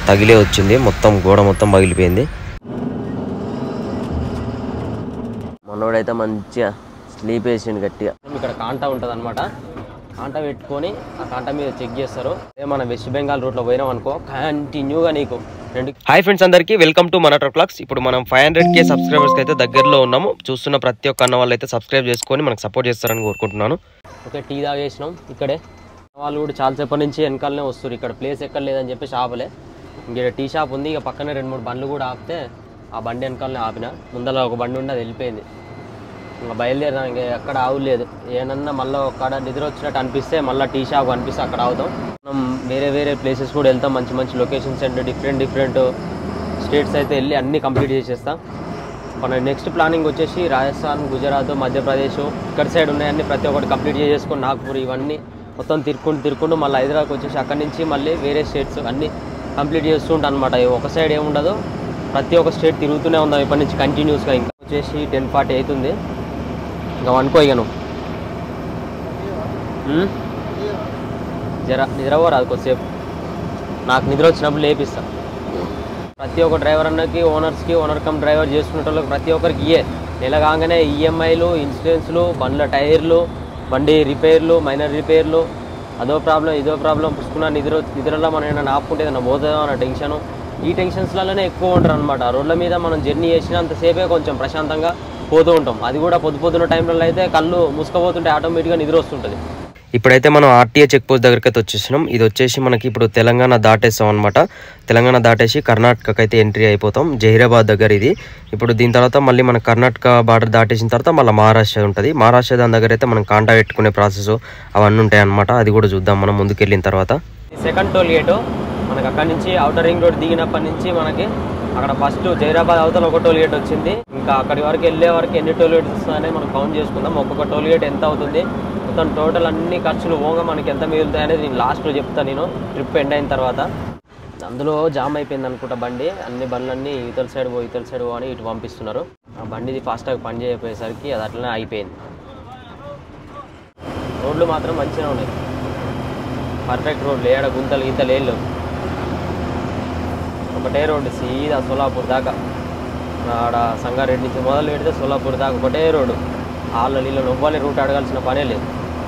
తగిలే వచ్చింది మొత్తం గోడ మొత్తం పగిలిపోయింది మనోడైతే మంచిగా స్లీప్ వేసిండు గట్టిగా ఇక్కడ కాంటా ఉంటుంది అనమాట కాంటా పెట్టుకొని ఆ కాంటా మీద చెక్ చేస్తారు అదే మన వెస్ట్ బెంగాల్ రూట్లో పోయినాం అనుకో కంటిన్యూగా నీకు రెండు హాయ్ ఫ్రెండ్స్ అందరికీ వెల్కమ్ టు మన క్లాక్స్ ఇప్పుడు మనం ఫైవ్ హండ్రెడ్ కే సబ్స్క్రైబర్స్కి అయితే దగ్గరలో ఉన్నాము చూస్తున్న ప్రతి ఒక్క అన్న వాళ్ళు అయితే సబ్స్క్రైబ్ చేసుకొని మనకు సపోర్ట్ చేస్తారని కోరుకుంటున్నాను ఓకే టీ తాగేసినాం ఇక్కడే వాళ్ళు కూడా చాలాసేపటి నుంచి వెనకాలనే వస్తారు ఇక్కడ ప్లేస్ ఎక్కడ లేదని చెప్పి ఆపలే ఇంక టీ షాప్ ఉంది ఇక పక్కనే రెండు మూడు బండ్లు కూడా ఆపితే ఆ బండి వెనకాలనే ఆపిన ముందర ఒక బండి ఉండి అది వెళ్ళిపోయింది ఇంకా బయలుదేరినా ఇంకా ఎక్కడ ఆవులేదు ఏమన్నా మళ్ళీ ఒక్కడ నిద్ర వచ్చినట్టు అనిపిస్తే మళ్ళీ టీ షాప్ అనిపిస్తే అక్కడ ఆగుతాం మనం వేరే వేరే ప్లేసెస్ కూడా వెళ్తాం మంచి మంచి locations and different different states అయితే వెళ్ళి అన్నీ కంప్లీట్ చేసేస్తాం మన నెక్స్ట్ ప్లానింగ్ వచ్చేసి రాజస్థాన్ గుజరాత్ మధ్యప్రదేశ్ ఇక్కడ సైడ్ ఉన్నాయన్నీ ప్రతి ఒక్కటి కంప్లీట్ చేసేసుకొని నాగ్పూర్ ఇవన్నీ మొత్తం తిరుక్కుంటూ తిరుక్కుంటూ మళ్ళీ హైదరాబాద్కి వచ్చేసి అక్కడి నుంచి మళ్ళీ వేరే స్టేట్స్ అన్నీ కంప్లీట్ చేస్తూ ఉంటాను అనమాట ఒక సైడ్ ఏముండదు ప్రతి ఒక్క స్టేట్ తిరుగుతూనే ఉందాం ఇప్పటి నుంచి కంటిన్యూస్గా ఇంకా వచ్చేసి టెన్ ఫార్టీ అవుతుంది ఇంకా అనుకో ఇక నువ్వు ఉమ్? జర నిద్రపోరాదు కొద్దిసేపు నాకు నిద్ర వచ్చినప్పుడు లేపిస్తా ప్రతి ఒక్క డ్రైవర్ అన్నకి ఓనర్స్కి ఓనర్ కమ్ డ్రైవర్ చేసుకునే వాళ్ళకి ప్రతి ఒక్కరికి ఇయే నెల కాగానే ఈఎంఐలు ఇన్సూరెన్స్లు బండ్ల టైర్లు బండి రిపేర్లు మైనర్ రిపేర్లు అదో ప్రాబ్లం ఇదో ప్రాబ్లం పుసుకున్న నిద్ర నిద్రలో మనం ఏమైనా ఆపుకుంటే ఏదైనా పోతుందో అన్న టెన్షన్ ఈ టెన్షన్స్లలోనే ఎక్కువ ఉంటారు అనమాట రోడ్ల మీద మనం జర్నీ చేసినంతసేపే కొంచెం ప్రశాంతంగా పోతూ ఉంటాం అది కూడా పొద్దు పొద్దున టైంలో అయితే కళ్ళు మూసుకపోతుంటే ఆటోమేటిక్గా నిద్ర వస్తుంటుంది ఇప్పుడైతే మనం ఆర్టీఏ చెక్ పోస్ట్ దగ్గరికి అయితే వచ్చేసినాం ఇది వచ్చేసి మనకి ఇప్పుడు తెలంగాణ దాటేస్తాం అనమాట తెలంగాణ దాటేసి కర్ణాటకకి అయితే ఎంట్రీ అయిపోతాం జహీరాబాద్ దగ్గర ఇది ఇప్పుడు దీని తర్వాత మళ్ళీ మన కర్ణాటక బార్డర్ దాటేసిన తర్వాత మళ్ళీ మహారాష్ట్ర ఉంటుంది మహారాష్ట్ర దాని దగ్గర అయితే మనం కాంటా పెట్టుకునే ప్రాసెస్ అవన్నీ ఉంటాయి అనమాట అది కూడా చూద్దాం మనం ముందుకెళ్ళిన తర్వాత సెకండ్ టోల్ గేట్ మనకి అక్కడ నుంచి అవుటర్ రింగ్ రోడ్ దిగినప్పటి నుంచి మనకి అక్కడ ఫస్ట్ జైరాబాద్ అవతల ఒక టోల్ గేట్ వచ్చింది ఇంకా అక్కడి వరకు వెళ్ళే వరకు ఎన్ని టోల్ గేట్స్ వస్తాయని మనం కౌంట్ చేసుకుందాం ఒక్కొక్క టోల్ గేట్ ఎంత అవుతుంది మొత్తం టోటల్ అన్ని ఖర్చులు పోగా మనకి ఎంత మిగులుతాయి అనేది నేను లాస్ట్లో చెప్తాను నేను ట్రిప్ ఎండ్ అయిన తర్వాత అందులో జామ్ అయిపోయింది అనుకుంటా బండి అన్ని బండ్లన్నీ ఇతల సైడ్ పో ఇతల సైడ్ పో అని ఇటు పంపిస్తున్నారు ఆ బండిది ఫాస్ట్గా పని చేయకపోయేసరికి అది అట్లనే అయిపోయింది రోడ్లు మాత్రం మంచిగా ఉన్నాయి పర్ఫెక్ట్ రోడ్లు ఏడ గుంతలు గీతలు ఏళ్ళు ఒకటే రోడ్డు సీదా సోలాపూర్ దాకా ఆడ సంగారెడ్డి నుంచి మొదలు పెడితే సోలాపూర్ దాకా ఒకటే రోడ్డు వాళ్ళ నీళ్ళు నొవ్వాలి రూట్ అడగాల్సిన పనే లేదు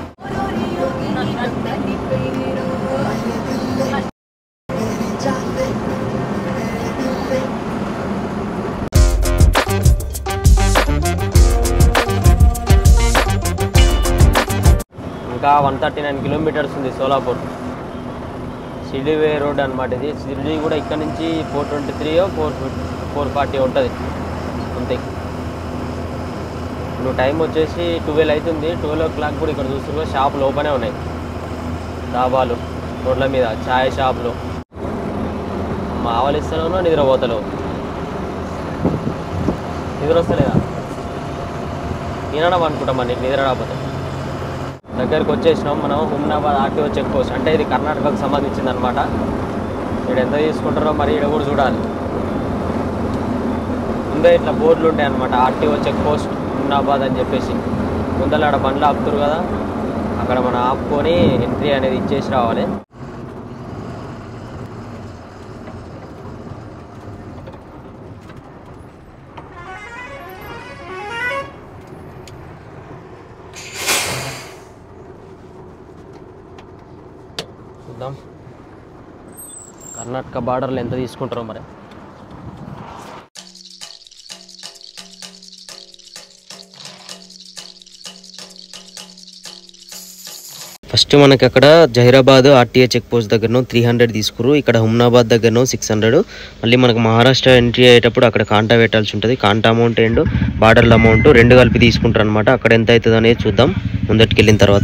ఇంకా వన్ థర్టీ నైన్ కిలోమీటర్స్ ఉంది సోలాపూర్ సిడివే రోడ్ అనమాట ఇది సిడి కూడా ఇక్కడ నుంచి four twenty three four four forty ఉంటుంది అంతే ఇప్పుడు టైం వచ్చేసి ట్వెల్వ్ అవుతుంది ట్వెల్వ్ ఓ క్లాక్ కూడా ఇక్కడ చూస్తున్నా షాపులు ఓపెనే ఉన్నాయి డాబాలు రోడ్ల మీద ఛాయ్ షాపులు మా ఆవలిస్తాను నిద్రపోతలేవు నిద్ర వస్తలేదా తినడం అనుకుంటాం మరి నీకు నిద్ర రాకపోతే దగ్గరికి వచ్చేసినాం మనం హుమ్నాబాద్ ఆర్టీఓ చెక్ పోస్ట్ అంటే ఇది కర్ణాటకకు సంబంధించింది అనమాట ఇక్కడ ఎంత తీసుకుంటారో మరి ఇక్కడ కూడా చూడాలి ముందే ఇట్లా బోర్డులు ఉంటాయి అనమాట ఆర్టీఓ చెక్ పోస్ట్ హుమ్నాబాద్ అని చెప్పేసి ముందర ఆడ బండ్లు ఆపుతారు కదా అక్కడ మనం ఆపుకొని ఎంట్రీ అనేది ఇచ్చేసి రావాలి చూద్దాం కర్ణాటక బార్డర్లో ఎంత తీసుకుంటారో మరి ఫస్ట్ మనకి అక్కడ జహీరాబాద్ ఆర్టీఏ చెక్ పోస్ట్ దగ్గరను త్రీ హండ్రెడ్ తీసుకురు ఇక్కడ హుమ్నాబాద్ దగ్గరను సిక్స్ హండ్రెడ్ మళ్ళీ మనకు మహారాష్ట్ర ఎంట్రీ అయ్యేటప్పుడు అక్కడ కాంటా పెట్టాల్సి ఉంటుంది కాంటా అమౌంట్ అండ్ బార్డర్ల అమౌంట్ రెండు కలిపి తీసుకుంటారు అనమాట అక్కడ ఎంత అవుతుంది అనేది చూద్దాం ముందటికి వెళ్ళిన తర్వాత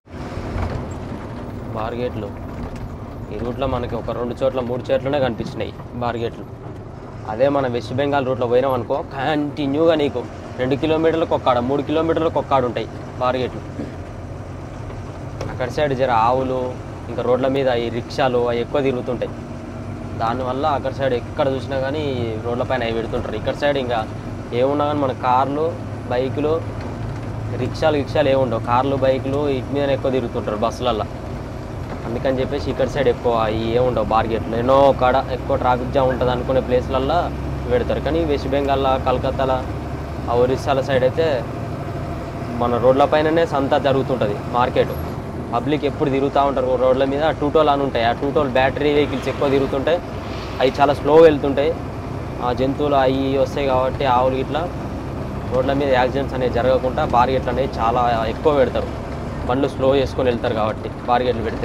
బార్గేట్లు ఈ రూట్లో మనకి ఒక రెండు చోట్ల మూడు చోట్లనే కనిపించినాయి బార్గేట్లు అదే మన వెస్ట్ బెంగాల్ రూట్లో పోయినాం అనుకో కంటిన్యూగా నీకు రెండు కిలోమీటర్లకు ఒక్కాడ మూడు కిలోమీటర్లకు ఒక్కాడు ఉంటాయి బార్గేట్లు అక్కడ సైడ్ జర ఆవులు ఇంకా రోడ్ల మీద ఈ రిక్షాలు అవి ఎక్కువ తిరుగుతుంటాయి దానివల్ల అక్కడ సైడ్ ఎక్కడ చూసినా కానీ రోడ్ల పైన అవి పెడుతుంటారు ఇక్కడ సైడ్ ఇంకా ఏమున్నా కానీ మన కార్లు బైకులు రిక్షాలు రిక్షాలు ఏముండవు కార్లు బైకులు ఇటు మీద ఎక్కువ తిరుగుతుంటారు బస్సులల్లో అందుకని చెప్పేసి ఇక్కడ సైడ్ ఎక్కువ ఈ ఏముండవు బార్గెట్లు ఎన్నో కాడ ఎక్కువ ట్రాఫిక్ జామ్ ఉంటుంది అనుకునే ప్లేస్లల్లో పెడతారు కానీ వెస్ట్ బెంగాల్లో కలకత్తాలో ఆ ఒరిస్సాల సైడ్ అయితే మన రోడ్ల పైననే సంత జరుగుతుంటుంది మార్కెట్ పబ్లిక్ ఎప్పుడు తిరుగుతూ ఉంటారు రోడ్ల మీద టూటోల్ అని ఉంటాయి ఆ టూటోల్ బ్యాటరీ వెహికల్స్ ఎక్కువ తిరుగుతుంటాయి అవి చాలా స్లో వెళ్తుంటాయి ఆ జంతువులు అవి వస్తాయి కాబట్టి ఆవులు ఇట్లా రోడ్ల మీద యాక్సిడెంట్స్ అనేవి జరగకుండా బార్గెట్లు అనేవి చాలా ఎక్కువ పెడతారు బండ్లు స్లో చేసుకొని వెళ్తారు కాబట్టి బార్గెట్లు పెడితే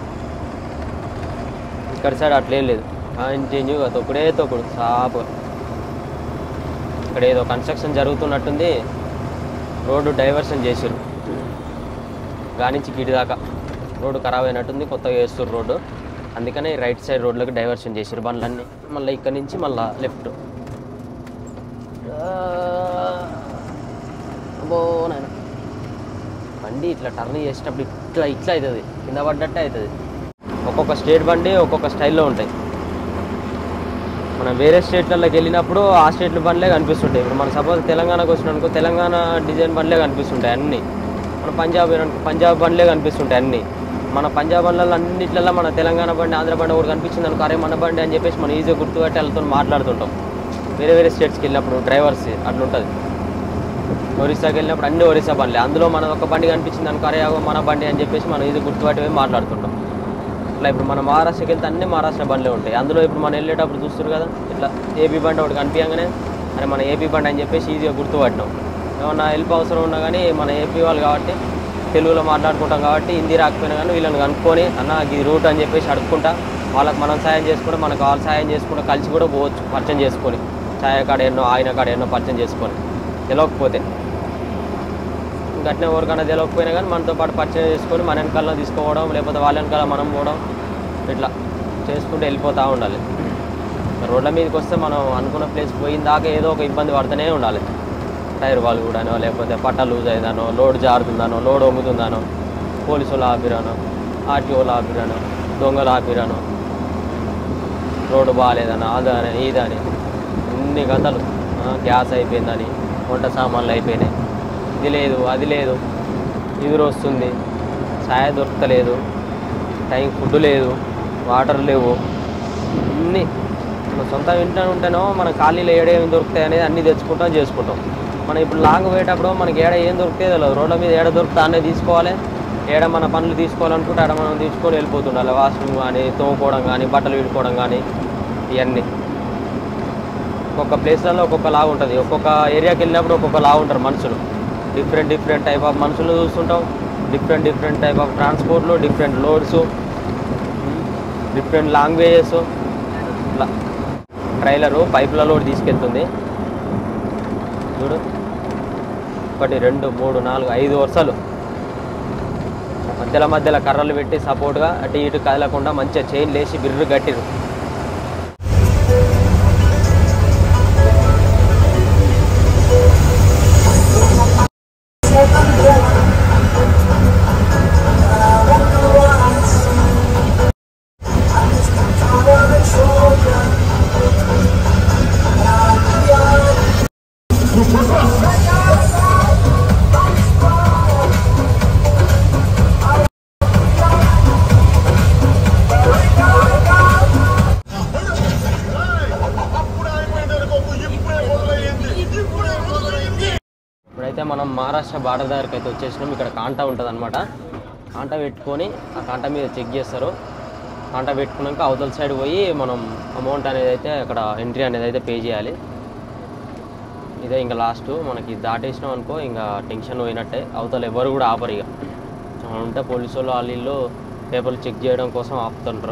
ఇక్కడ సైడ్ అట్లేం లేదు కంటిన్యూగా తొక్కుడే తొక్కుడు సాపు ఇక్కడ ఏదో కన్స్ట్రక్షన్ జరుగుతున్నట్టుంది రోడ్డు డైవర్షన్ చేసిర్రు గానించి గిడి దాకా రోడ్డు ఖరాబ్ అయినట్టుంది కొత్తగా వేస్తారు రోడ్డు అందుకనే రైట్ సైడ్ రోడ్లోకి డైవర్షన్ చేసిర్రు బండ్లన్నీ మళ్ళీ ఇక్కడ నుంచి మళ్ళీ లెఫ్ట్ అబ్బో నాయన బండి ఇట్లా టర్న్ చేసేటప్పుడు ఇట్లా ఇట్లా అవుతుంది కింద పడ్డట్టే అవుతుంది ఒక్కొక్క స్టేట్ బండి ఒక్కొక్క స్టైల్లో ఉంటాయి మనం వేరే స్టేట్లలోకి వెళ్ళినప్పుడు ఆ స్టేట్ల బండ్లే కనిపిస్తుంటాయి ఇప్పుడు మన సపోజ్ తెలంగాణకు వచ్చినానుకో తెలంగాణ డిజైన్ బండ్లే కనిపిస్తుంటాయి అన్నీ మన పంజాబ్ అనుకో పంజాబ్ బండ్లే కనిపిస్తుంటాయి అన్నీ మన పంజాబ్ బండ్లలో అన్నిట్లలో మన తెలంగాణ బండి ఆంధ్ర బండి ఒకటి కనిపించింది అనుకో అరే మన బండి అని చెప్పేసి మనం ఈజీగా గుర్తుపెట్టి వాళ్ళతో మాట్లాడుతుంటాం వేరే వేరే స్టేట్స్కి వెళ్ళినప్పుడు డ్రైవర్స్ అట్లుంటుంది ఒరిస్సాకి వెళ్ళినప్పుడు అన్ని ఒరిస్సా బండ్లే అందులో మన ఒక బండి కనిపించింది అనుకో అరే అగో మన బండి అని చెప్పేసి మనం ఈజీ గుర్తుపట్టి పోయి మాట్లాడుతుంటాం ఇట్లా ఇప్పుడు మన మహారాష్ట్రకి వెళ్తే అన్ని మహారాష్ట్ర బండ్లే ఉంటాయి అందులో ఇప్పుడు మనం వెళ్ళేటప్పుడు చూస్తారు కదా ఇట్లా ఏపీ బండి ఒకటి కనిపించగానే అరే మన ఏపీ బండి అని చెప్పేసి ఈజీగా గుర్తుపట్టినాం ఏమన్నా హెల్ప్ అవసరం ఉన్నా కానీ మన ఏపీ వాళ్ళు కాబట్టి తెలుగులో మాట్లాడుకుంటాం కాబట్టి హిందీ రాకపోయినా కానీ వీళ్ళని కనుక్కొని అన్న ఈ రూట్ అని చెప్పేసి అడుక్కుంటా వాళ్ళకి మనం సాయం చేసుకుంటే మనకు వాళ్ళు సాయం చేసుకుంటే కలిసి కూడా పోవచ్చు పరిచయం చేసుకొని ఛాయ కాడ ఎన్నో ఆయన కాడ ఎన్నో పరిచయం చేసుకొని తెలియకపోతే గట్టిన ఎవరికైనా తెలియకపోయినా కానీ మనతో పాటు పరిచయం చేసుకొని మన వెనకాల తీసుకోవడం లేకపోతే వాళ్ళ వెనకాల మనం పోవడం ఇట్లా చేసుకుంటూ వెళ్ళిపోతూ ఉండాలి రోడ్ల మీదకి వస్తే మనం అనుకున్న ప్లేస్ పోయిన దాకా ఏదో ఒక ఇబ్బంది పడుతూనే ఉండాలి టైర్ వాళ్ళు కూడానో లేకపోతే పట్ట లూజ్ అయిందానో లోడ్ జారుతుందానో లోడ్ వంగుతుందానో పోలీసులు ఆపిరానో ఆర్టీఓలు ఆపిరానో దొంగలు ఆపిరానో రోడ్డు బాగాలేదని అదని ఇదని అన్ని కథలు ఆ, గ్యాస్ అయిపోయిందని వంట సామాన్లు అయిపోయినాయి ఇది లేదు అది లేదు ఎదురు వస్తుంది ఛాయ దొరకలేదు టైం ఫుడ్ లేదు వాటర్ లేవు అన్నీ మన సొంత ఇంట్లో ఉంటేనో మన ఖాళీలో ఏడ ఏమి దొరుకుతాయి అనేది అన్నీ తెచ్చుకుంటాం చేసుకుంటాం మనం ఇప్పుడు లాంగ్ పోయేటప్పుడు మనకి ఏడ ఏం దొరుకుతాయి తెలియదు రోడ్ల మీద ఏడ దొరుకుతా అనేది తీసుకోవాలి ఏడ మన పనులు తీసుకోవాలనుకుంటే ఆడ మనం తీసుకొని వెళ్ళిపోతుండాలి వాష్రూమ్ కానీ తోముకోవడం కానీ బట్టలు విడుకోవడం కానీ ఇవన్నీ ఒక్కొక్క ప్లేస్లలో ఒక్కొక్క లాగా ఉంటుంది ఒక్కొక్క ఏరియాకి వెళ్ళినప్పుడు ఒక్కొక్క లాగా ఉంటారు మనుషులు డిఫరెంట్ డిఫరెంట్ టైప్ ఆఫ్ మనుషులు చూస్తుంటాం డిఫరెంట్ డిఫరెంట్ టైప్ ఆఫ్ ట్రాన్స్పోర్ట్లు డిఫరెంట్ లోడ్స్ డిఫరెంట్ లాంగ్వేజెస్ ఇట్లా ట్రైలరు పైపుల లోడ్ తీసుకెళ్తుంది చూడు ఒకటి రెండు మూడు నాలుగు ఐదు వరుసలు మధ్యలో మధ్యలో కర్రలు పెట్టి సపోర్ట్గా అటు ఇటు కదలకుండా మంచిగా చైన్ లేచి బిర్రు కట్టిరు ఇప్పుడైతే మనం మహారాష్ట్ర బార్డర్ దగ్గరికి అయితే వచ్చేసినాం ఇక్కడ కాంటా ఉంటుంది అనమాట కాంటా పెట్టుకొని ఆ కాంటా మీద చెక్ చేస్తారు కాంటా పెట్టుకున్నాక అవతల సైడ్ పోయి మనం అమౌంట్ అనేది అయితే అక్కడ ఎంట్రీ అనేది అయితే పే చేయాలి ఇదే ఇంకా లాస్ట్ మనకి దాటేసినాం అనుకో ఇంకా టెన్షన్ పోయినట్టే అవతల ఎవరు కూడా ఆపరు ఇక ఏమైనా ఉంటే పోలీసు వాళ్ళు వాళ్ళు వీళ్ళు పేపర్లు చెక్ చేయడం కోసం ఆపుతుంటారు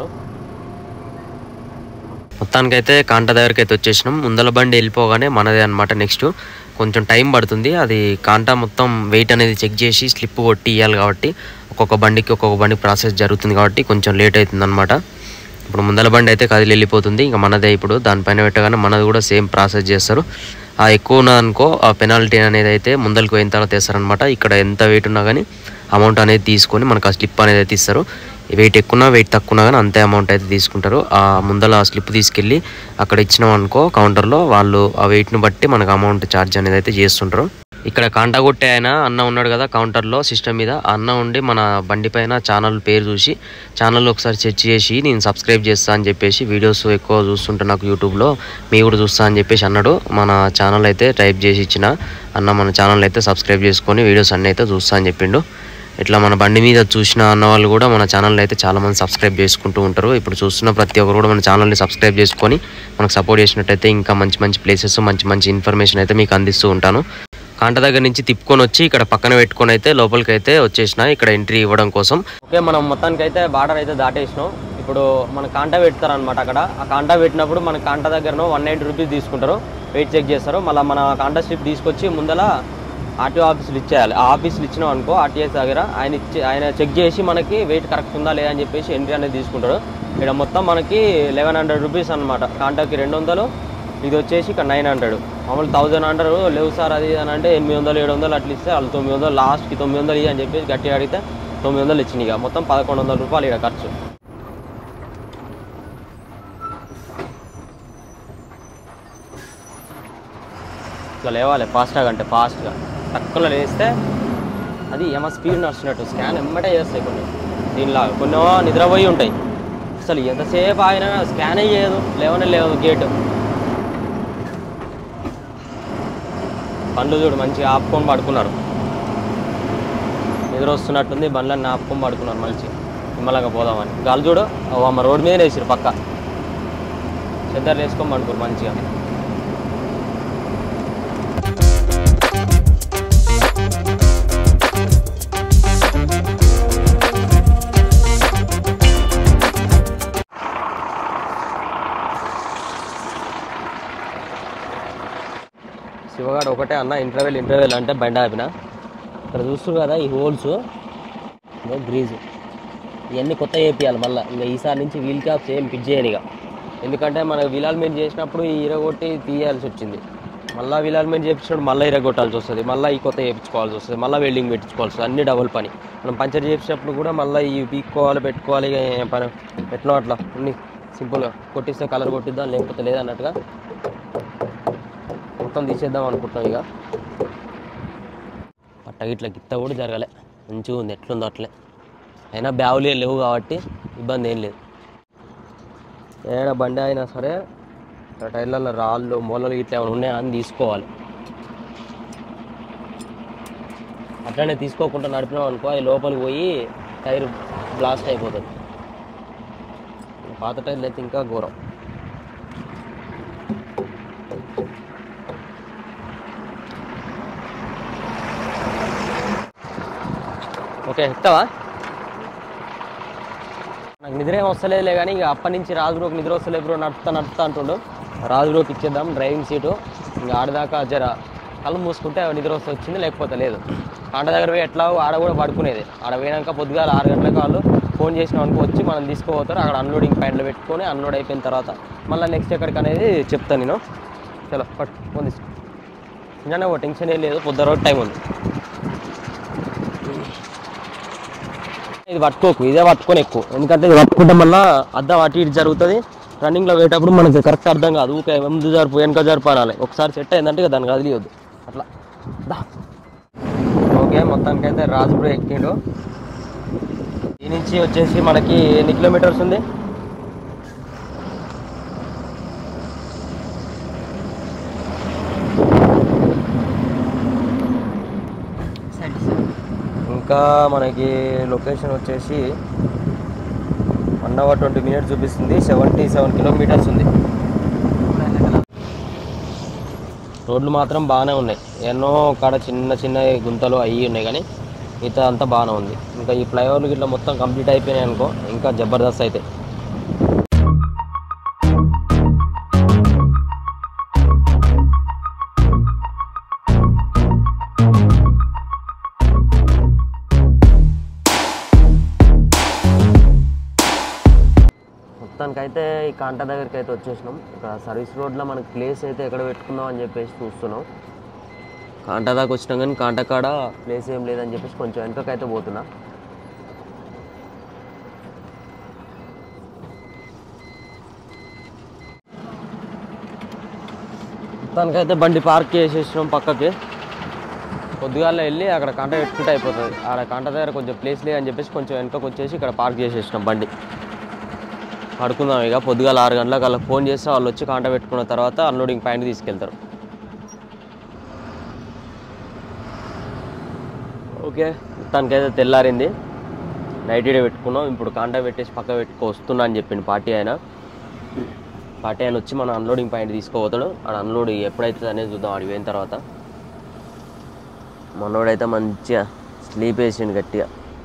మొత్తానికైతే కాంట దగ్గరికి అయితే వచ్చేసినాం ముందల బండి వెళ్ళిపోగానే మనదే అనమాట నెక్స్ట్ కొంచెం టైం పడుతుంది అది కాంటా మొత్తం వెయిట్ అనేది చెక్ చేసి స్లిప్ కొట్టి ఇవ్వాలి కాబట్టి ఒక్కొక్క బండికి ఒక్కొక్క బండి ప్రాసెస్ జరుగుతుంది కాబట్టి కొంచెం లేట్ అవుతుంది అనమాట ఇప్పుడు ముందల బండి అయితే కదిలి వెళ్ళిపోతుంది ఇంకా మనదే ఇప్పుడు దానిపైన పెట్టగానే మనది కూడా సేమ్ ప్రాసెస్ చేస్తారు ఆ ఎక్కువ ఉన్నదనుకో ఆ పెనాల్టీ అనేది అయితే ముందరికి పోయిన తర్వాత వేస్తారనమాట ఇక్కడ ఎంత వెయిట్ ఉన్నా కానీ అమౌంట్ అనేది తీసుకొని మనకు ఆ స్లిప్ అనేది అయితే ఇస్తారు వెయిట్ ఎక్కువ వెయిట్ తక్కువ ఉన్నా కానీ అంతే అమౌంట్ అయితే తీసుకుంటారు ఆ ముందల స్లిప్ తీసుకెళ్ళి అక్కడ ఇచ్చినాం అనుకో కౌంటర్లో వాళ్ళు ఆ వెయిట్ని బట్టి మనకు అమౌంట్ ఛార్జ్ అనేది అయితే చేస్తుంటారు ఇక్కడ కాంటా కొట్టే ఆయన అన్న ఉన్నాడు కదా కౌంటర్లో సిస్టమ్ మీద ఆ అన్న ఉండి మన బండి పైన ఛానల్ పేరు చూసి ఛానల్ ఒకసారి సెర్చ్ చేసి నేను సబ్స్క్రైబ్ చేస్తా అని చెప్పేసి వీడియోస్ ఎక్కువ చూస్తుంటా నాకు యూట్యూబ్లో మీ కూడా చూస్తా అని చెప్పేసి అన్నాడు మన ఛానల్ అయితే టైప్ చేసి ఇచ్చిన అన్న మన ఛానల్ అయితే సబ్స్క్రైబ్ చేసుకొని వీడియోస్ అన్నీ అయితే చూస్తా అని చెప్పిండు ఇట్లా మన బండి మీద చూసిన అన్న వాళ్ళు కూడా మన ఛానల్ అయితే చాలా మంది సబ్స్క్రైబ్ చేసుకుంటూ ఉంటారు ఇప్పుడు చూస్తున్న ప్రతి ఒక్కరు కూడా మన ఛానల్ని సబ్స్క్రైబ్ చేసుకొని మనకు సపోర్ట్ చేసినట్టయితే ఇంకా మంచి మంచి ప్లేసెస్ మంచి మంచి ఇన్ఫర్మేషన్ అయితే మీకు అందిస్తూ ఉంటాను కాంట దగ్గర నుంచి తిప్పుకొని వచ్చి ఇక్కడ పక్కన పెట్టుకొని అయితే లోపలికి అయితే వచ్చేసిన ఇక్కడ ఎంట్రీ ఇవ్వడం కోసం ఓకే మనం మొత్తానికి అయితే బార్డర్ అయితే దాటేసినాం ఇప్పుడు మన కాంట పెడతారు అనమాట అక్కడ ఆ కాంట పెట్టినప్పుడు మన కాంట దగ్గర వన్ నైంటీ రూపీస్ తీసుకుంటారు వెయిట్ చెక్ చేస్తారు మళ్ళీ మన కాంటా స్లిప్ తీసుకొచ్చి ముందల ఆర్టీఓ ఆఫీసులు ఇచ్చేయాలి ఆ ఆఫీసులు ఇచ్చినాం అనుకో ఆర్టీఎస్ దగ్గర ఆయన ఇచ్చి ఆయన చెక్ చేసి మనకి వెయిట్ కరెక్ట్ ఉందా లేదా అని చెప్పేసి ఎంట్రీ అనేది తీసుకుంటారు ఇక్కడ మొత్తం మనకి లెవెన్ హండ్రెడ్ రూపీస్ అనమాట కాంటాకి రెండు వందలు ఇది వచ్చేసి ఇక్కడ నైన్ హండ్రెడ్ మామూలు థౌజండ్ అంటారు లేవు సార్ అది అని అంటే ఎనిమిది వందలు ఏడు వందలు అట్లా ఇస్తే వాళ్ళు తొమ్మిది వందలు లాస్ట్కి తొమ్మిది వందలు ఇవి అని చెప్పేసి గట్టిగా అడిగితే తొమ్మిది వందలు ఇచ్చినాయి ఇక మొత్తం పదకొండు వందల రూపాయలు ఇక్కడ ఖర్చు ఇట్లా లేవాలి ఫాస్ట్గా అంటే ఫాస్ట్గా తక్కువలో లేస్తే అది ఏమో స్పీడ్ నడుస్తున్నట్టు స్కాన్ ఎమ్మటే చేస్తాయి కొన్ని దీనిలా కొన్ని నిద్రపోయి ఉంటాయి అసలు ఎంతసేపు ఆయన స్కాన్ అయ్యేదు లేవనే లేదు గేటు పండ్లు చూడు మంచిగా ఆపుకొని పడుకున్నారు నిద్ర వస్తున్నట్టుంది బండ్లన్నీ ఆపుకొని పడుకున్నారు మంచి నిమ్మలంగా పోదామని గాలి చూడు ఓ అమ్మ రోడ్ మీద వేసారు పక్క చెద్దరు వేసుకొని పడుకోరు మంచిగా శివగాడు ఒకటే అన్న ఇంటర్వెల్ ఇంటర్వెల్ అంటే బండి ఆపిన ఇక్కడ చూస్తున్నారు కదా ఈ హోల్స్ గ్రీజు ఇవన్నీ కొత్త వేపియాలి మళ్ళీ ఇంకా ఈసారి నుంచి వీల్ క్యాప్స్ ఏం ఫిట్ చేయను ఇక ఎందుకంటే మనకు వీల్ అల్మెంట్ చేసినప్పుడు ఈ ఇరగొట్టి తీయాల్సి వచ్చింది మళ్ళీ వీల్ అల్మెంట్ చేపించినప్పుడు మళ్ళీ ఇరగొట్టాల్సి వస్తుంది మళ్ళీ ఈ కొత్త చేయించుకోవాల్సి వస్తుంది మళ్ళీ వెల్డింగ్ పెట్టించుకోవాల్సి వస్తుంది అన్ని డబుల్ పని మనం పంచర్ చేపించినప్పుడు కూడా మళ్ళీ ఈ పీక్కోవాలి పెట్టుకోవాలి ఇక ఏం పని ఎట్లా అట్లా అన్ని సింపుల్గా కొట్టిస్తే కలర్ కొట్టిద్దాం లేకపోతే లేదన్నట్టుగా మొత్తం తీసేద్దాం అనుకుంటున్నాం ఇక పట్ట గిట్ల గిత్త కూడా జరగలే మంచిగా ఉంది ఎట్లుందో అట్లే అయినా బ్యావులే లేవు కాబట్టి ఇబ్బంది ఏం లేదు ఏడ బండి అయినా సరే ఆ టైర్లలో రాళ్ళు మూలలు గిట్ల ఏమైనా ఉన్నాయా అని తీసుకోవాలి అట్లనే తీసుకోకుండా నడిపినాం అనుకో అది లోపలికి పోయి టైర్ బ్లాస్ట్ అయిపోతుంది పాత టైర్లు అయితే ఇంకా ఘోరం ఓకే ఎక్కుతావా నాకు నిద్ర ఏం వస్తలేదులే కానీ ఇక అప్పటి నుంచి రాజుబ్రోకి నిద్ర వస్తలేదు బ్రో నడుపుతా నడుపుతా అంటుండు రాజుబ్రోకి ఇచ్చేద్దాం డ్రైవింగ్ సీటు ఇంకా ఆడదాకా జర కళ్ళు మూసుకుంటే నిద్ర వస్తే వచ్చింది లేకపోతే లేదు కాంట దగ్గర పోయి ఎట్లా ఆడ కూడా పడుకునేది ఆడ పోయినాక పొద్దుగాల ఆరు గంటలకు వాళ్ళు ఫోన్ చేసిన అనుకో వచ్చి మనం తీసుకుపోతారు అక్కడ అన్లోడింగ్ పాయింట్లో పెట్టుకొని అన్లోడ్ అయిపోయిన తర్వాత మళ్ళీ నెక్స్ట్ ఎక్కడికి అనేది చెప్తాను నేను చలో పట్టు ఫోన్ తీసుకో చిన్న టెన్షన్ ఏం లేదు పొద్దు రోజు టైం ఉంది ఇది పట్టుకోకు ఇదే పట్టుకొని ఎక్కువ ఎందుకంటే ఇది పట్టుకుంటే మళ్ళీ అద్దం అటు ఇటు జరుగుతుంది రన్నింగ్లో పోయేటప్పుడు మనకి కరెక్ట్ అర్థం కాదు ఊకే ముందు జరుపు వెనక జరుపు అనాలి ఒకసారి సెట్ అయిందంటే ఇక దాన్ని కదిలియొద్దు అట్లా దా ఓకే మొత్తానికైతే రాజుపురం ఎక్కిండు ఈ నుంచి వచ్చేసి మనకి ఎన్ని కిలోమీటర్స్ ఉంది ఇంకా మనకి లొకేషన్ వచ్చేసి వన్ అవర్ ట్వంటీ మినిట్స్ చూపిస్తుంది సెవెంటీ సెవెన్ కిలోమీటర్స్ ఉంది రోడ్లు మాత్రం బాగానే ఉన్నాయి ఎన్నో కాడ చిన్న చిన్న గుంతలు అవి ఉన్నాయి కానీ మిగతా అంతా బాగానే ఉంది ఇంకా ఈ ఫ్లైఓవర్లు ఇట్లా మొత్తం కంప్లీట్ అయిపోయినాయి అనుకో ఇంకా జబర్దస్త్ అయితే మొత్తానికైతే ఈ కాంటా దగ్గరికి అయితే వచ్చేసినాం ఇక్కడ సర్వీస్ రోడ్లో మనకి ప్లేస్ అయితే ఎక్కడ పెట్టుకుందాం అని చెప్పేసి చూస్తున్నాం కాంటా దాకా వచ్చినాం కానీ కాంటా కాడ ప్లేస్ ఏం లేదని చెప్పేసి కొంచెం వెనకకైతే పోతున్నా మొత్తానికైతే బండి పార్క్ చేసేసినాం పక్కకి పొద్దుగాల వెళ్ళి అక్కడ కాంట పెట్టుకుంటే అయిపోతుంది ఆడ కాంట దగ్గర కొంచెం ప్లేస్ లేదని చెప్పేసి కొంచెం వెనకకు వచ్చేసి ఇక్కడ పార్క్ చేసేసినాం బండి పడుకుందాం ఇక పొద్దుగాల ఆరు గంటలకు వాళ్ళకి ఫోన్ చేస్తే వాళ్ళు వచ్చి కాంట పెట్టుకున్న తర్వాత అన్లోడింగ్ పాయింట్ తీసుకెళ్తారు ఓకే మొత్తానికైతే తెల్లారింది నైట్ డే పెట్టుకున్నాం ఇప్పుడు కాంటా పెట్టేసి పక్క పెట్టుకో వస్తున్నా అని చెప్పింది పార్టీ ఆయన పార్టీ ఆయన వచ్చి మన అన్లోడింగ్ పాయింట్ తీసుకోపోతాడు ఆడ అన్లోడ్ ఎప్పుడైతుంది అనేది చూద్దాం ఆడికి పోయిన తర్వాత మనోడైతే మంచిగా స్లీప్ వేసిండు గట్టిగా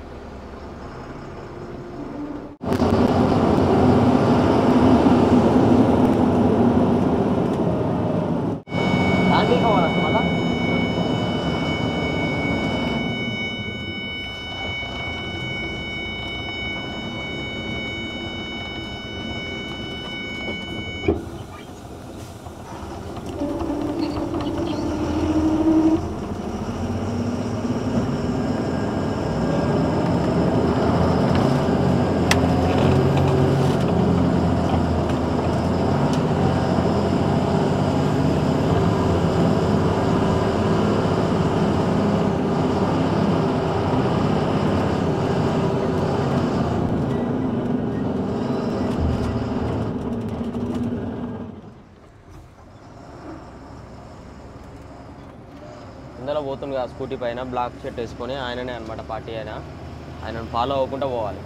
ఇందులో పోతుంది కదా స్కూటీ పైన బ్లాక్ షర్ట్ వేసుకొని ఆయననే అనమాట పార్టీ ఆయన ఆయనను ఫాలో అవ్వకుండా పోవాలి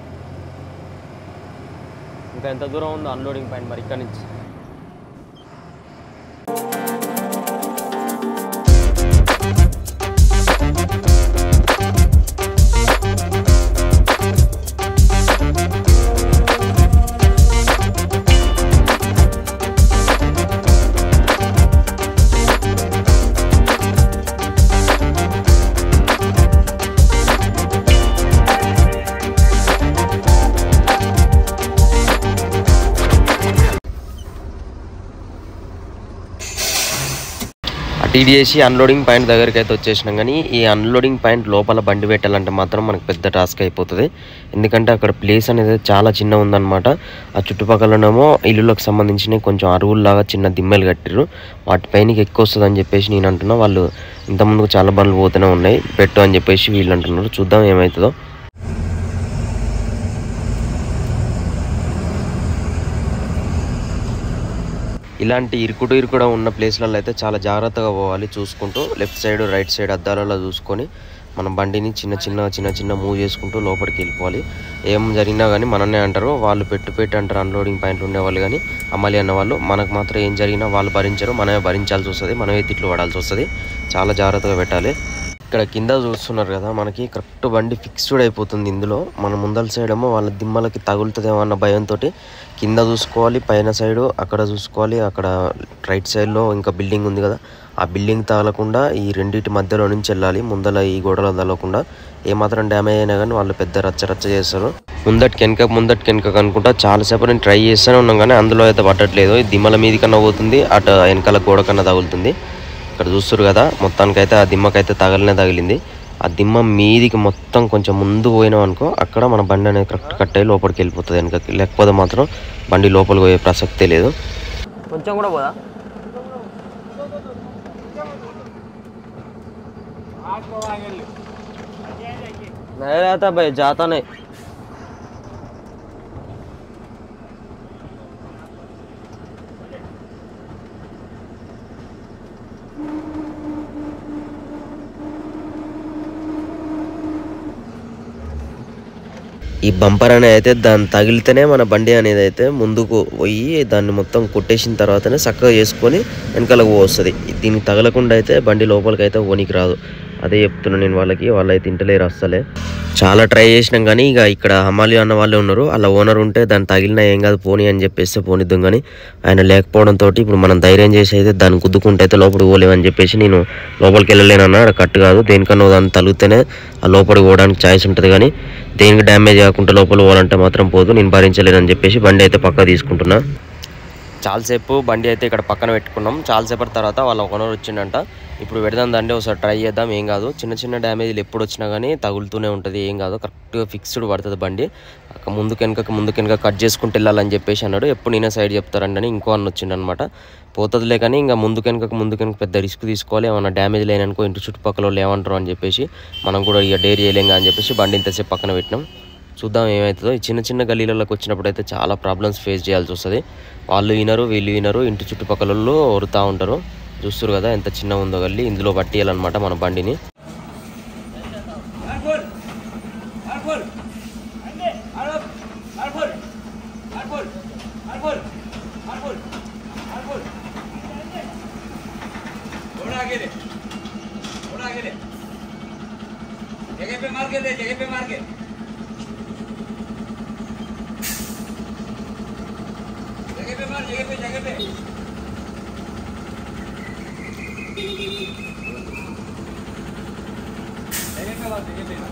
ఇంకా ఎంత దూరం ఉందో అన్లోడింగ్ పాయింట్ మరి ఇక్కడ నుంచి టీడీఏసీ అన్లోడింగ్ పాయింట్ దగ్గరికి అయితే వచ్చేసినాం కానీ ఈ అన్లోడింగ్ పాయింట్ లోపల బండి పెట్టాలంటే మాత్రం మనకు పెద్ద టాస్క్ అయిపోతుంది ఎందుకంటే అక్కడ ప్లేస్ అనేది చాలా చిన్న ఉందన్నమాట ఆ చుట్టుపక్కలనేమో ఇల్లులకు సంబంధించిన కొంచెం అరువుల్లాగా చిన్న దిమ్మలు కట్టిర్రు వాటి పైనకి ఎక్కువ వస్తుంది అని చెప్పేసి నేను అంటున్నా వాళ్ళు ఇంతకుముందుకు చాలా బండ్లు పోతూనే ఉన్నాయి పెట్టు అని చెప్పేసి వీళ్ళు అంటున్నారు చూద్దాం ఏమవుతుందో ఇలాంటి ఇరుకుడు ఇరుకుడ ఉన్న ప్లేస్లలో అయితే చాలా జాగ్రత్తగా పోవాలి చూసుకుంటూ లెఫ్ట్ సైడ్ రైట్ సైడ్ అద్దాలలో చూసుకొని మన బండిని చిన్న చిన్న చిన్న చిన్న మూవ్ చేసుకుంటూ లోపలికి వెళ్ళిపోవాలి ఏం జరిగినా కానీ మననే అంటారు వాళ్ళు పెట్టు పెట్టి అంటారు అన్లోడింగ్ పాయింట్లు ఉండేవాళ్ళు కానీ అమ్మాలి అన్న వాళ్ళు మనకు మాత్రం ఏం జరిగినా వాళ్ళు భరించరు మనమే భరించాల్సి వస్తుంది మనమే తిట్లు పడాల్సి వస్తుంది చాలా జాగ్రత్తగా పెట్టాలి ఇక్కడ కింద చూస్తున్నారు కదా మనకి కరెక్ట్ బండి ఫిక్స్డ్ అయిపోతుంది ఇందులో మన ముందల సైడ్ ఏమో వాళ్ళ దిమ్మలకి తగులుతుందేమో అన్న భయంతో కింద చూసుకోవాలి పైన సైడు అక్కడ చూసుకోవాలి అక్కడ రైట్ సైడ్లో ఇంకా బిల్డింగ్ ఉంది కదా ఆ బిల్డింగ్ తగలకుండా ఈ రెండింటి మధ్యలో నుంచి వెళ్ళాలి ముందల ఈ గోడలు తగలకుండా ఏమాత్రం డ్యామేజ్ అయినా కానీ వాళ్ళు పెద్ద రచ్చ రచ్చ చేస్తారు ముందటికి వెనక ముందటికి వెనక అనుకుంటా చాలాసేపు నేను ట్రై చేస్తూనే ఉన్నాం కానీ అందులో అయితే పట్టట్లేదు ఈ దిమ్మల మీది కన్నా పోతుంది అటు వెనకాల గోడ కన్నా తగులుతుంది ఇక్కడ చూస్తారు కదా మొత్తానికైతే ఆ దిమ్మకైతే తగలనే తగిలింది ఆ దిమ్మ మీదికి మొత్తం కొంచెం ముందు పోయినాం అనుకో అక్కడ మన బండి అనేది కరెక్ట్ కట్ అయ్యి లోపలికి వెళ్ళిపోతుంది వెనకకి లేకపోతే మాత్రం బండి లోపలికి పోయే ప్రసక్తే లేదు కొంచెం కూడా పోదా नहीं रहता भाई जाता नहीं ఈ బంపర్ అనేది అయితే దాన్ని తగిలితేనే మన బండి అనేది అయితే ముందుకు పోయి దాన్ని మొత్తం కొట్టేసిన తర్వాతనే చక్కగా చేసుకొని వెనకాలకు వస్తుంది దీనికి తగలకుండా అయితే బండి లోపలికి అయితే ఓనికి రాదు అదే చెప్తున్నా నేను వాళ్ళకి వాళ్ళైతే ఇంటలేరు అస్సలే చాలా ట్రై చేసినాం కానీ ఇక ఇక్కడ హమాలి అన్న వాళ్ళే ఉన్నారు అలా ఓనర్ ఉంటే దాన్ని తగిలినా ఏం కాదు పోనీ అని చెప్పేస్తే పోనిద్దాం కానీ ఆయన లేకపోవడంతో ఇప్పుడు మనం ధైర్యం చేసి అయితే దాన్ని గుద్దుకుంటే అయితే లోపలికి పోలేమని చెప్పేసి నేను లోపలికి వెళ్ళలేనన్నా అక్కడ కట్టు కాదు దేనికన్నా దాన్ని తగిలితేనే ఆ లోపలికి పోవడానికి ఛాయిస్ ఉంటుంది కానీ దేనికి డ్యామేజ్ కాకుండా లోపల పోవాలంటే మాత్రం పోదు నేను భరించలేనని చెప్పేసి బండి అయితే పక్క తీసుకుంటున్నా చాలాసేపు బండి అయితే ఇక్కడ పక్కన పెట్టుకున్నాం చాలాసేపటి తర్వాత వాళ్ళ ఓనర్ వచ్చిండంట ఇప్పుడు పెడదాం దండి ఒకసారి ట్రై చేద్దాం ఏం కాదు చిన్న చిన్న డ్యామేజ్లు ఎప్పుడు వచ్చినా కానీ తగులుతూనే ఉంటుంది ఏం కాదు కరెక్ట్గా ఫిక్స్డ్ పడుతుంది బండి అక్క ముందుకు వెనక ముందుకు వెనక కట్ చేసుకుంటూ వెళ్ళాలని చెప్పేసి అన్నాడు ఎప్పుడు నేనే సైడ్ చెప్తారండి అని ఇంకో అన్న వచ్చిండనమాట పోతుందిలే కానీ ఇంకా ముందు కనుక ముందు కనుక పెద్ద రిస్క్ తీసుకోవాలి ఏమన్నా డ్యామేజ్ లేననుకో ఇంటి చుట్టుపక్కల వాళ్ళు ఏమంటారు అని చెప్పేసి మనం కూడా ఇక డేర్ చేయలేం అని చెప్పేసి బండి ఇంతసేపు పక్కన పెట్టినాం చూద్దాం ఏమవుతుందో ఈ చిన్న చిన్న గల్లీలలోకి వచ్చినప్పుడు అయితే చాలా ప్రాబ్లమ్స్ ఫేస్ చేయాల్సి వస్తుంది వాళ్ళు వినరు వీళ్ళు వినరు ఇంటి చుట్టుపక్కల వాళ్ళు ఒరుతూ ఉంటారు చూస్తారు కదా ఎంత చిన్న ఉందో గల్లీ ఇందులో పట్టియాలన్నమాట మన బండిని थोड़ा आगे ले थोड़ा आगे ले जगह पे मार के ले जगह पे मार के जगह पे मार जगह पे जगह पे जगह पे मार जगह पे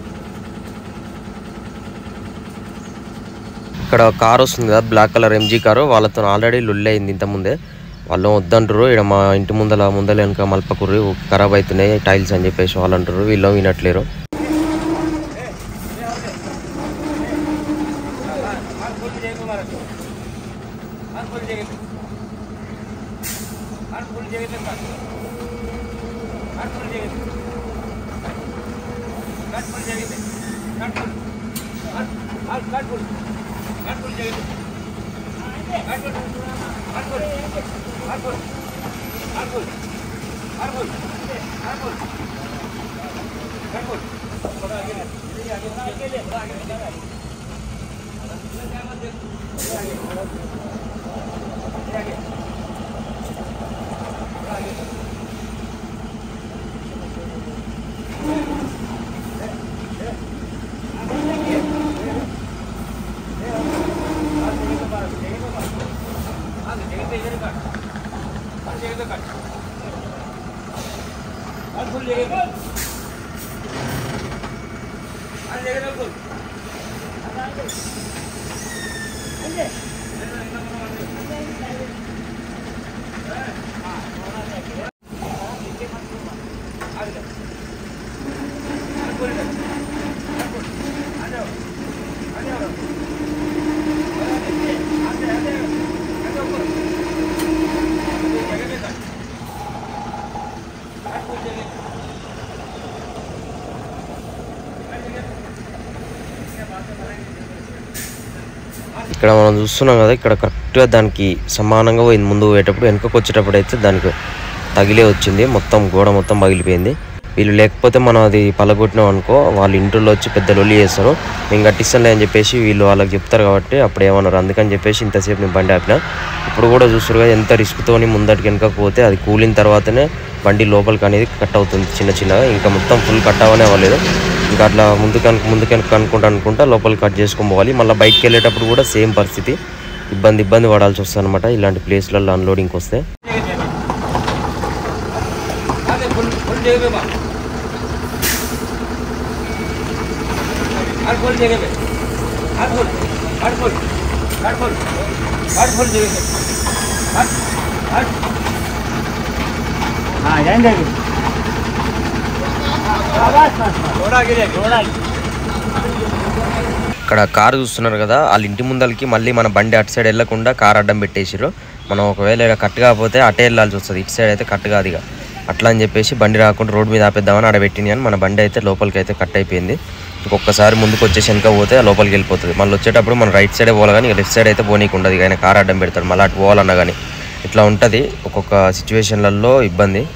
ఇక్కడ కార్ వస్తుంది కదా బ్లాక్ కలర్ ఎంజీ కారు వాళ్ళతో ఆల్రెడీ లుల్ అయింది ఇంతకుముందే వాళ్ళు వద్దంటారు ఇక్కడ మా ఇంటి ముందల ముందల వెనక మల్పకుర్రి ఖరాబ్ అవుతున్నాయి టైల్స్ అని చెప్పేసి వాళ్ళు అంటారు వీళ్ళు వినట్లేరు मार खोल जगह पे मार मार खोल जगह पे मार खोल जगह पे मार मार खोल जगह पे काट खोल जगह पे काट खोल मार मार काट खोल काट खोल जगह पे काट खोल मार खोल मार खोल मार खोल मार खोल मार खोल काट खोल थोड़ा आगे ले आगे ले थोड़ा आगे ले ఇక్కడ మనం చూస్తున్నాం కదా ఇక్కడ కరెక్ట్గా దానికి సమానంగా పోయింది ముందు పోయేటప్పుడు వెనుకకు వచ్చేటప్పుడు అయితే దానికి తగిలే వచ్చింది మొత్తం గోడ మొత్తం పగిలిపోయింది వీళ్ళు లేకపోతే మనం అది పలగొట్టినాం అనుకో వాళ్ళు ఇంట్లో వచ్చి పెద్ద లొల్లి చేస్తారు మేము కట్టిస్తాంలే అని చెప్పేసి వీళ్ళు వాళ్ళకి చెప్తారు కాబట్టి అప్పుడు ఏమన్నారు అందుకని చెప్పేసి ఇంతసేపు నేను బండి ఆపిన ఇప్పుడు కూడా చూస్తారు కదా ఎంత రిస్క్తోని ముందటికి వెనక పోతే అది కూలిన తర్వాతనే బండి లోపలికి అనేది కట్ అవుతుంది చిన్న చిన్నగా ఇంకా మొత్తం ఫుల్ కట్ అవ్వనే అవ్వలేదు ఇంకా అట్లా ముందుకు ముందుకు అనుకుంటా అనుకుంటా లోపలికి కట్ చేసుకొని పోవాలి మళ్ళీ బయటకు వెళ్ళేటప్పుడు కూడా సేమ్ పరిస్థితి ఇబ్బంది ఇబ్బంది పడాల్సి వస్తుంది అనమాట ఇలాంటి ప్లేస్లలో అన్లోడింగ్కి వస్తే आगे फुल फुल जगह पे मार हाथ खोल जगह पे हाथ खोल हाथ खोल हाथ खोल हाथ खोल जगह पे हाथ हाथ हाँ जाएंगे थोड़ा आगे जाएंगे थोड़ा ఇక్కడ కారు చూస్తున్నారు కదా వాళ్ళ ఇంటి ముందలకి మళ్ళీ మన బండి అటు సైడ్ వెళ్ళకుండా కార్ అడ్డం పెట్టేసిర్రు మనం ఒకవేళ ఇక్కడ కట్ కాకపోతే అటే వెళ్ళాల్సి వస్తుంది ఇటు సైడ్ అయితే కట్ కాదు ఇక అట్లా అని చెప్పేసి బండి రాకుండా రోడ్ మీద ఆపేద్దామని ఆడ పెట్టింది కానీ మన బండి అయితే లోపలికి అయితే కట్ అయిపోయింది ఇంకొకసారి ముందుకు వచ్చేసి వెనక పోతే ఆ లోపలికి వెళ్ళిపోతుంది మళ్ళీ వచ్చేటప్పుడు మనం రైట్ సైడే పోవాలి కానీ ఇక లెఫ్ట్ సైడ్ అయితే పోనీకి ఉండదు ఇక ఆయన కార్ అడ్డం పెడతాడు మళ్ళీ అటు పోవాలన్నా కానీ ఇట్లా ఉంటుంది ఒక్కొక్క సిచ్యువేషన్లలో ఇబ్బంది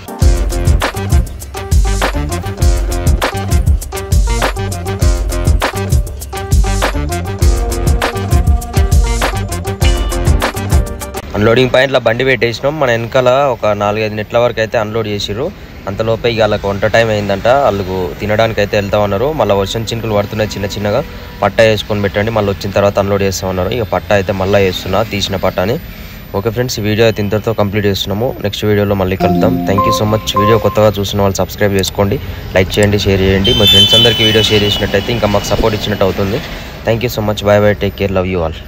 అన్లోడింగ్ పాయింట్లో బండి పెట్టేసినాం మన వెనకాల ఒక నాలుగైదు నెట్ల వరకు అయితే అన్లోడ్ చేసిర్రు అంతలోపే ఇక వాళ్ళకి వంట టైం అయిందంట వాళ్ళకు తినడానికి అయితే వెళ్తా ఉన్నారు మళ్ళీ వర్షం చినుకులు పడుతున్నాయి చిన్న చిన్నగా పట్ట వేసుకొని పెట్టండి మళ్ళీ వచ్చిన తర్వాత అన్లోడ్ చేస్తా ఉన్నారు ఇక పట్ట అయితే మళ్ళీ వేస్తున్నా తీసిన పట్టని ఓకే ఫ్రెండ్స్ ఈ వీడియో అయితే ఇంతటితో కంప్లీట్ చేస్తున్నాము నెక్స్ట్ వీడియోలో మళ్ళీ కలుద్దాం thank you so much video కొత్తగా చూసిన వాళ్ళు సబ్స్క్రైబ్ చేసుకోండి లైక్ చేయండి షేర్ చేయండి మీ ఫ్రెండ్స్ అందరికీ వీడియో షేర్ చేసినట్టయితే ఇంకా మాకు సపోర్ట్ ఇచ్చినట్టు అవుతుంది thank you so much bye bye take care love you all